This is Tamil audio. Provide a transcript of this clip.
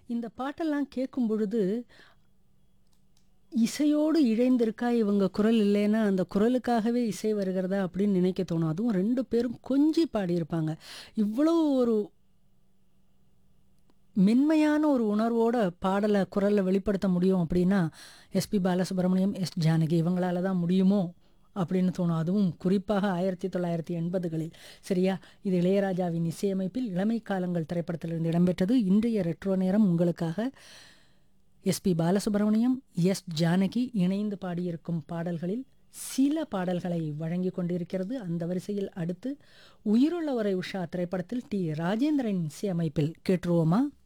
இந்த பாட்டெல்லாம் கேட்கும் பொழுது இசையோடு இழைந்திருக்கா இவங்க குரல் இல்லைன்னா அந்த குரலுக்காகவே இசை வருகிறதா அப்படின்னு நினைக்க தோணும் அதுவும் ரெண்டு பேரும் கொஞ்சி பாடியிருப்பாங்க இவ்வளோ ஒரு மென்மையான ஒரு உணர்வோட பாடலை குரலில் வெளிப்படுத்த முடியும் அப்படின்னா எஸ்பி பாலசுப்ரமணியம் எஸ் ஜானகி இவங்களால தான் முடியுமோ அப்படின்னு தோணும் அதுவும் குறிப்பாக ஆயிரத்தி தொள்ளாயிரத்தி எண்பதுகளில் சரியா இது இளையராஜாவின் இசையமைப்பில் இளமை காலங்கள் திரைப்படத்திலிருந்து இடம்பெற்றது இன்றைய ரெட்ரோ நேரம் உங்களுக்காக எஸ்பி பாலசுப்ரமணியம் எஸ் ஜானகி இணைந்து பாடியிருக்கும் பாடல்களில் சில பாடல்களை வழங்கி கொண்டிருக்கிறது அந்த வரிசையில் அடுத்து உயிருள்ளவரை உஷா திரைப்படத்தில் டி ராஜேந்திரன் இசையமைப்பில் கேட்டுருவோமா